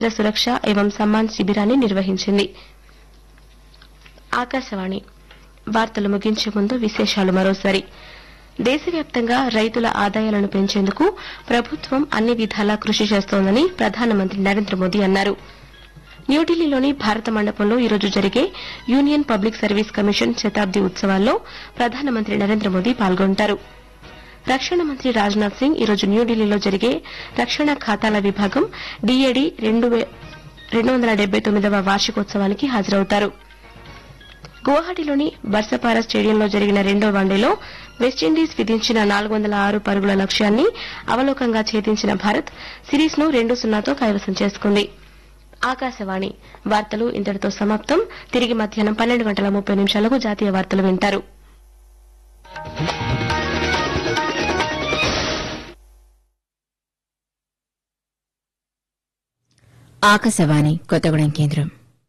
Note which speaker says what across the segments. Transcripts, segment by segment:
Speaker 1: సురక్ష ఏవం సమ్మాన్ శిబిరాన్ని నిర్వహించింది ఆకాశవాణి వార్తలు ముగించే ముందు విశేషాలు మరోసారి దేశవ్యాప్తంగా రైతుల ఆదాయాలను పెంచేందుకు ప్రభుత్వం అన్ని విధాలా కృషి చేస్తోందని ప్రధానమంత్రి నరేంద్ర మోదీ అన్నారు న్యూఢిల్లీలోని భారత మండపంలో ఈరోజు జరిగే యూనియన్ పబ్లిక్ సర్వీస్ కమిషన్ శతాబ్ది ఉత్సవాల్లో ప్రధానమంత్రి నరేంద్ర మోదీ పాల్గొంటారు రక్షణ మంత్రి రాజ్నాథ్ సింగ్ ఈరోజు న్యూఢిల్లీలో జరిగే రక్షణ ఖాతాల విభాగం డీఏడీ రెండు వందల డెబ్బై తొమ్మిదవ వార్షికోత్సవానికి హాజరవుతారు గువాహటిలోని బర్సపార స్టేడియంలో జరిగిన రెండో వన్డేలో వెస్టిండీస్ విధించిన నాలుగు వందల ఆరు పరుగుల లక్ష్యాన్ని అవలోకంగా ఛేదించిన భారత్ సిరీస్ ను రెండు సున్నాతో కైవసం చేసుకుంది ఆకాశవాణి వార్తలు ఇంతటితో సమాప్తం తిరిగి మధ్యాహ్నం పన్నెండు గంటల ముప్పై నిమిషాలకు జాతీయ వార్తలు వింటారు
Speaker 2: ఆకాశవాణి కొత్తగూడెం కేంద్రం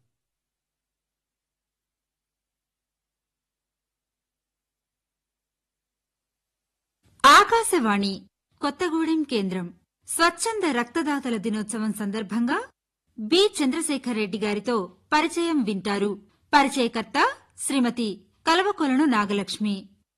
Speaker 3: ఆకాశవాణి కొత్తగూడెం కేంద్రం స్వచ్ఛంద రక్తదాతల దినోత్సవం సందర్భంగా బి చంద్రశేఖర్ రెడ్డి గారితో పరిచయం వింటారు పరిచయకర్త శ్రీమతి కలవకొలను నాగలక్ష్మి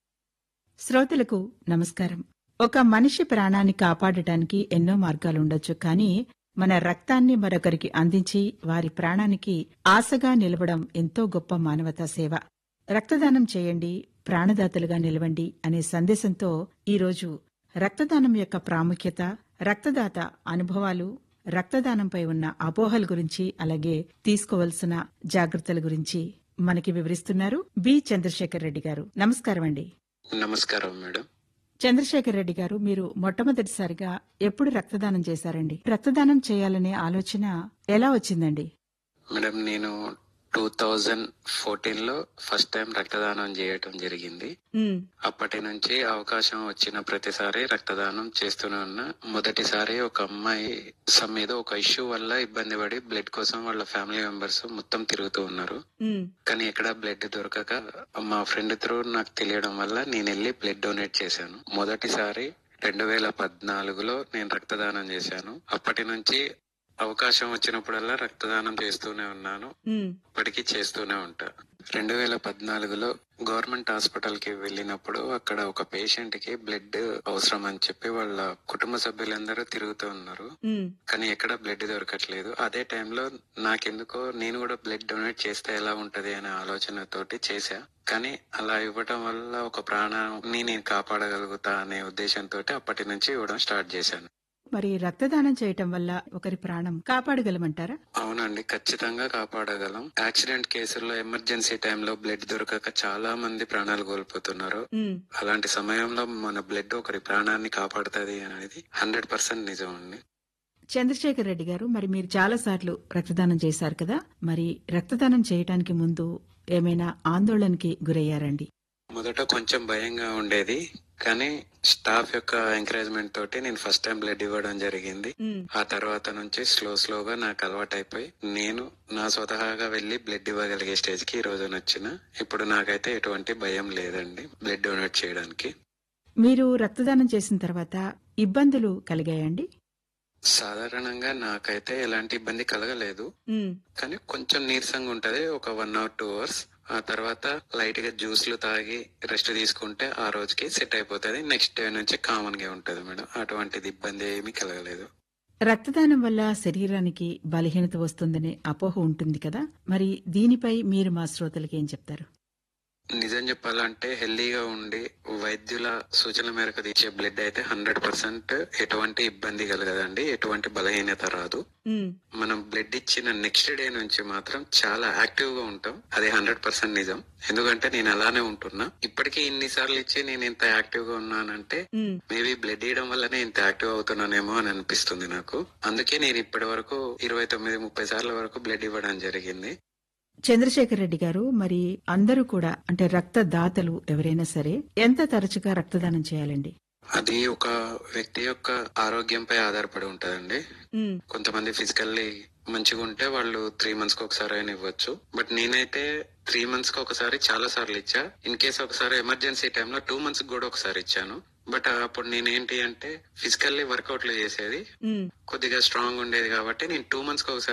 Speaker 4: శ్రోతలకు నమస్కారం ఒక మనిషి ప్రాణాన్ని కాపాడటానికి ఎన్నో మార్గాలుండొచ్చు కానీ మన రక్తాన్ని మరొకరికి అందించి వారి ప్రాణానికి ఆశగా నిలవడం ఎంతో గొప్ప మానవతా సేవ రక్తదానం చేయండి ప్రాణదాతలుగా నిలవండి అనే సందేశంతో ఈరోజు రక్తదానం యొక్క ప్రాముఖ్యత రక్తదాత అనుభవాలు రక్తదానంపై ఉన్న అపోహల గురించి అలాగే తీసుకోవలసిన జాగ్రత్తల గురించి మనకి వివరిస్తున్నారు బి చంద్రశేఖర్ రెడ్డి గారు నమస్కారం అండి
Speaker 5: నమస్కారం మేడం
Speaker 4: చంద్రశేఖర్ రెడ్డి గారు మీరు మొట్టమొదటిసారిగా ఎప్పుడు రక్తదానం చేశారండి రక్తదానం చేయాలనే ఆలోచన ఎలా వచ్చిందండి
Speaker 5: మేడం నేను టూ థౌజండ్ ఫోర్టీన్ లో ఫస్ట్ టైం రక్తదానం చేయటం జరిగింది
Speaker 4: ఉమ్,
Speaker 5: అప్పటి నుంచి అవకాశం వచ్చిన ప్రతిసారి రక్తదానం చేస్తూనే ఉన్నా మొదటిసారి ఒక అమ్మాయి సమ్ ఏదో ఒక ఇష్యూ వల్ల ఇబ్బంది పడి బ్లడ్ కోసం వాళ్ళ ఫ్యామిలీ మెంబర్స్ మొత్తం తిరుగుతూ ఉన్నారు
Speaker 4: ఉమ్,
Speaker 5: కానీ ఎక్కడ బ్లడ్ దొరకక మా ఫ్రెండ్ త్రూ నాకు తెలియడం వల్ల నేను వెళ్ళి బ్లడ్ డొనేట్ చేశాను మొదటిసారి రెండు వేల పద్నాలుగులో నేను రక్తదానం చేశాను అప్పటి నుంచి అవకాశం వచ్చినప్పుడల్లా రక్తదానం చేస్తూనే ఉన్నాను
Speaker 4: ఉమ్,
Speaker 5: ఇప్పటికీ చేస్తూనే ఉంటా రెండు వేల పద్నాలుగులో గవర్నమెంట్ హాస్పిటల్ కి వెళ్ళినప్పుడు అక్కడ ఒక పేషెంట్ కి బ్లడ్ అవసరం అని చెప్పి వాళ్ళ కుటుంబ సభ్యులందరూ తిరుగుతూ ఉన్నారు
Speaker 4: ఉమ్,
Speaker 5: కానీ ఎక్కడ బ్లడ్ దొరకట్లేదు అదే టైంలో నాకెందుకో నేను కూడా బ్లడ్ డొనేట్ చేస్తే ఎలా ఉంటది అనే ఆలోచనతోటి చేశా కానీ అలా ఇవ్వటం వల్ల ఒక ప్రాణాన్ని నేను కాపాడగలుగుతా అనే ఉద్దేశంతో అప్పటి నుంచి ఇవ్వడం స్టార్ట్ చేశాను
Speaker 4: మరి రక్తదానం చేయటం వల్ల ఒకరి ప్రాణం కాపాడగలమంటారా
Speaker 5: అవునండి ఖచ్చితంగా కాపాడగలం యాక్సిడెంట్ కేసుల్లో ఎమర్జెన్సీ టైంలో బ్లడ్ దొరకక చాలా మంది ప్రాణాలు కోల్పోతున్నారు
Speaker 4: ఉమ్,
Speaker 5: అలాంటి సమయంలో మన బ్లడ్ ఒకరి ప్రాణాన్ని కాపాడుతుంది అనేది హండ్రెడ్ పర్సెంట్ నిజం అండి
Speaker 4: చంద్రశేఖర్ రెడ్డి గారు మరి మీరు చాలా సార్లు రక్తదానం చేశారు కదా మరి రక్తదానం చేయటానికి ముందు ఏమైనా ఆందోళనకి గురయ్యారండి
Speaker 5: మొదట కొంచెం భయంగా ఉండేది కానీ స్టాఫ్ యొక్క ఎంకరేజ్మెంట్ తోటి నేను ఫస్ట్ టైం బ్లడ్ ఇవ్వడం జరిగింది
Speaker 4: ఉమ్,
Speaker 5: ఆ తర్వాత నుంచి స్లో స్లోగా నాకు అలవాటు అయిపోయి నేను నా స్వతహాగా వెళ్లి బ్లడ్ ఇవ్వగలిగే స్టేజ్ కి ఈ రోజున వచ్చిన ఇప్పుడు నాకైతే ఎటువంటి భయం లేదండి బ్లడ్ డొనేట్ చేయడానికి
Speaker 4: మీరు రక్తదానం చేసిన తర్వాత ఇబ్బందులు కలిగాయండి
Speaker 5: సాధారణంగా నాకైతే ఎలాంటి ఇబ్బంది కలగలేదు
Speaker 4: ఉమ్,
Speaker 5: కానీ కొంచెం నీరసంగా ఉంటది ఒక వన్ అవర్ టూ అవర్స్ ఆ తర్వాత లైట్ గా జ్యూస్లు తాగి రెస్ట్ తీసుకుంటే ఆ రోజుకి సెట్ అయిపోతుంది నెక్స్ట్ డే నుంచి కామన్ గా ఉంటది మేడం అటువంటిది ఇబ్బంది ఏమీ కలగలేదు
Speaker 4: రక్తదానం వల్ల శరీరానికి బలహీనత వస్తుందనే అపోహ ఉంటుంది కదా మరి దీనిపై మీరు మా శ్రోతలకి ఏం చెప్తారు
Speaker 5: నిజం చెప్పాలంటే హెల్దీగా ఉండి వైద్యుల సూచన మేరకు ఇచ్చే బ్లడ్ అయితే హండ్రెడ్ పర్సెంట్ ఎటువంటి ఇబ్బంది కలగదండి ఎటువంటి బలహీనత రాదు
Speaker 4: ఉమ్,
Speaker 5: మనం బ్లడ్ ఇచ్చిన నెక్స్ట్ డే నుంచి మాత్రం చాలా యాక్టివ్ గా ఉంటాం అది హండ్రెడ్ పర్సెంట్ నిజం ఎందుకంటే నేను అలానే ఉంటున్నా ఇప్పటికీ ఇన్నిసార్లు ఇచ్చి నేను ఇంత యాక్టివ్ గా ఉన్నానంటే
Speaker 4: ఉమ్,
Speaker 5: మేబీ బ్లడ్ ఇవ్వడం వల్లనే ఇంత యాక్టివ్ అవుతున్నానేమో అని అనిపిస్తుంది నాకు అందుకే నేను ఇప్పటి వరకు ఇరవై తొమ్మిది ముప్పై సార్ల వరకు బ్లడ్ ఇవ్వడం జరిగింది
Speaker 4: చంద్రశేఖర్ రెడ్డి గారు మరి అందరూ కూడా అంటే రక్తదాతలు ఎవరైనా సరే ఎంత తరచుగా రక్తదానం చేయాలండి
Speaker 5: అది ఒక వ్యక్తి యొక్క ఆరోగ్యంపై ఆధారపడి ఉంటదండి
Speaker 4: ఉమ్,
Speaker 5: కొంతమంది ఫిజికల్లీ మంచిగా ఉంటే వాళ్ళు త్రీ మంత్స్ కి ఒకసారి అయినా ఇవ్వచ్చు బట్ నేనైతే త్రీ మంత్స్ కి ఒకసారి చాలా సార్లు ఇచ్చా ఇన్ కేస్ ఒకసారి ఎమర్జెన్సీ టైంలో టూ మంత్స్ కూడా ఒకసారి ఇచ్చాను బట్ అప్పుడు నేను ఏంటి అంటే ఫిజికల్లీ వర్కౌట్లు చేసేది
Speaker 6: ఉమ్.
Speaker 5: కొద్దిగా స్ట్రాంగ్ ఉండేది కాబట్టి నేను టూ మంత్స్ ఒకసారి